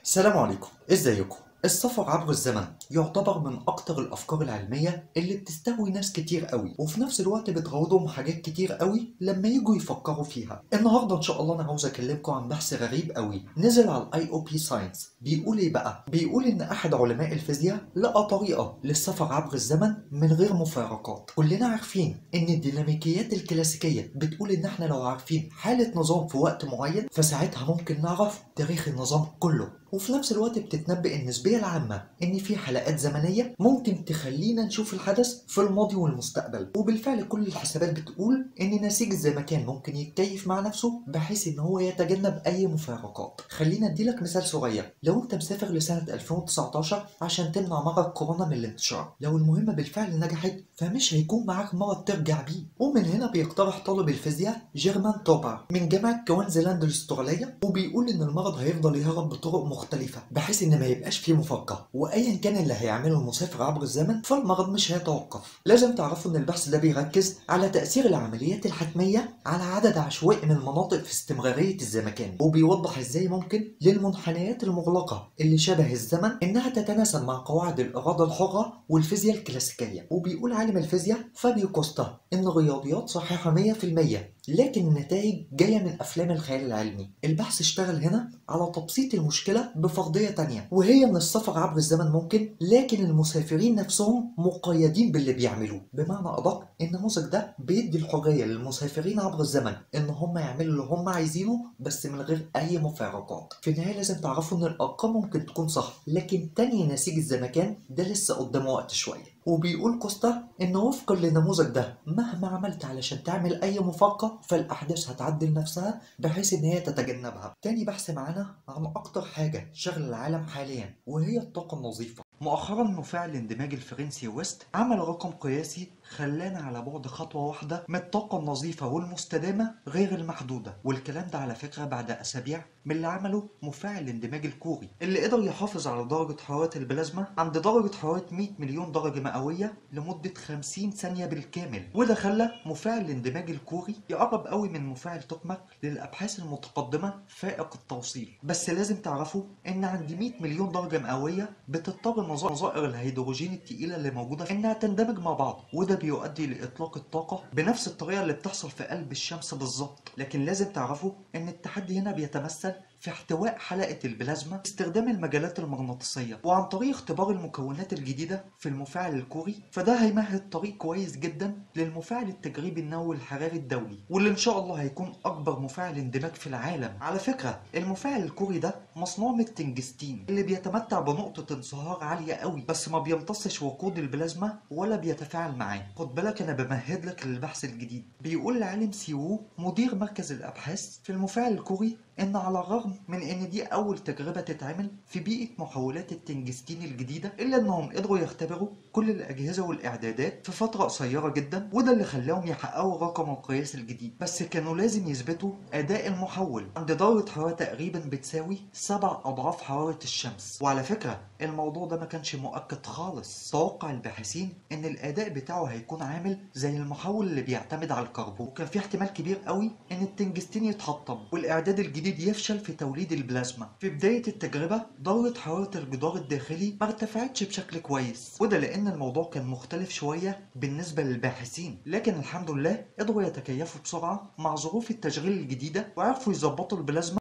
السلام عليكم ازيكم السفر عبر الزمن يعتبر من اكتر الافكار العلميه اللي بتستهوي ناس كتير قوي وفي نفس الوقت بتغوضهم حاجات كتير قوي لما يجوا يفكروا فيها النهارده ان شاء الله انا عاوز اكلمكم عن بحث غريب قوي نزل على الاي او بي ساينس بيقول ايه بقى بيقول ان احد علماء الفيزياء لقى طريقه للسفر عبر الزمن من غير مفارقات كلنا عارفين ان الديناميكيات الكلاسيكيه بتقول ان احنا لو عارفين حاله نظام في وقت معين فساعتها ممكن نعرف تاريخ النظام كله وفي نفس الوقت بتتنبأ النسبية العامة إن في حلقات زمنية ممكن تخلينا نشوف الحدث في الماضي والمستقبل وبالفعل كل الحسابات بتقول إن نسيج الزمكان ممكن يتكيف مع نفسه بحيث إن هو يتجنب أي مفارقات خلينا أديلك مثال صغير لو أنت مسافر لسنة 2019 عشان تمنع مرض كورونا من الانتشار لو المهمة بالفعل نجحت فمش هيكون معاك مرض ترجع بيه ومن هنا بيقترح طالب الفيزياء جيرمان توبر من جامعة كوينزلاند الأسترالية وبيقول إن المرض هيفضل يهرب بطرق مختلفة بحيث إن ما يبقاش فيه مفارقة وأيا كان اللي هيعمله المسافر عبر الزمن فالمرض مش هيتوقف لازم تعرفوا إن البحث ده بيركز على تأثير العمليات الحتمية على عدد عشوائي من المناطق في استمرارية الزمكان وبيوضح إزاي ممكن للمنحنيات المغلقة اللي شبه الزمن إنها تتناسب مع قواعد الإرادة الحرة والفيزياء الكلاسيكية وبيقول عالم الفيزياء فابيو كوستا إن الرياضيات صحيحة 100% لكن النتائج جاية من أفلام الخيال العلمي البحث اشتغل هنا على تبسيط المشكلة بفرضية تانية وهي إن السفر عبر الزمن ممكن لكن المسافرين نفسهم مقيدين باللي بيعملوه بمعنى أدق النموذج ده بيدي الحرية للمسافرين عبر الزمن إن هم يعملوا اللي هم عايزينه بس من غير أي مفارقات في النهاية لازم تعرفوا إن الأرقام ممكن تكون صح لكن تاني نسيج الزمكان ده لسه قدامه وقت شوية وبيقول كوستا إن وفقا للنموذج ده مهما عملت علشان تعمل أي مفارقة فالأحداث هتعدل نفسها بحيث إن هي تتجنبها. تاني بحث معانا عن أكتر حاجة شغل العالم حاليا وهي الطاقة النظيفة. مؤخرا مفاعل الاندماج الفرنسي ويست عمل رقم قياسي خلانا على بعد خطوة واحدة من الطاقة النظيفة والمستدامة غير المحدودة والكلام ده على فكرة بعد أسابيع من اللي عمله مفاعل الاندماج الكوري اللي قدر يحافظ على درجة حرارة البلازما عند درجة حرارة 100 مليون درجة مئوية لمدة 50 ثانية بالكامل وده خلى مفاعل الاندماج الكوري يقرب قوي من مفاعل توكماك للأبحاث المتقدمة فائق التوصيل بس لازم تعرفوا إن عند 100 مليون درجة مئوية بتضطر نظائر الهيدروجين التقيلة اللي موجودة إنها تندمج مع بعض وده بيؤدي لإطلاق الطاقة بنفس الطريقة اللي بتحصل في قلب الشمس بالظبط لكن لازم تعرفوا إن التحدي هنا بيتمثل في احتواء حلقة البلازما باستخدام المجالات المغناطيسية وعن طريق اختبار المكونات الجديدة في المفاعل الكوري فده هيمهد طريق كويس جدا للمفاعل التجريبي النووي الحراري الدولي واللي ان شاء الله هيكون اكبر مفاعل اندماج في العالم على فكرة المفاعل الكوري ده مصنوع من التنجستين اللي بيتمتع بنقطة انصهار عالية قوي بس ما بيمتصش وقود البلازما ولا بيتفاعل معاه خد بالك انا بمهد لك للبحث الجديد بيقول العالم سيوو مدير مركز الابحاث في المفاعل الكوري ان على الرغم من ان دي اول تجربة تتعمل في بيئة محولات التنجستين الجديدة الا انهم قدروا يختبروا كل الاجهزة والاعدادات في فترة قصيرة جدا وده اللي خلاهم يحققوا الرقم القياسي الجديد بس كانوا لازم يثبتوا اداء المحول عند درجة حرارة تقريبا بتساوي سبع اضعاف حرارة الشمس وعلى فكرة الموضوع ده ما كانش مؤكد خالص توقع الباحثين ان الاداء بتاعه هيكون عامل زي المحول اللي بيعتمد على الكربون وكان في احتمال كبير قوي ان التنجستين يتحطم والاعداد الجديد الجديد يفشل في توليد البلازما في بداية التجربة درجة حرارة الجدار الداخلي ما ارتفعتش بشكل كويس وده لأن الموضوع كان مختلف شوية بالنسبة للباحثين لكن الحمد لله قدروا يتكيفوا بسرعة مع ظروف التشغيل الجديدة وعرفوا يظبطوا البلازما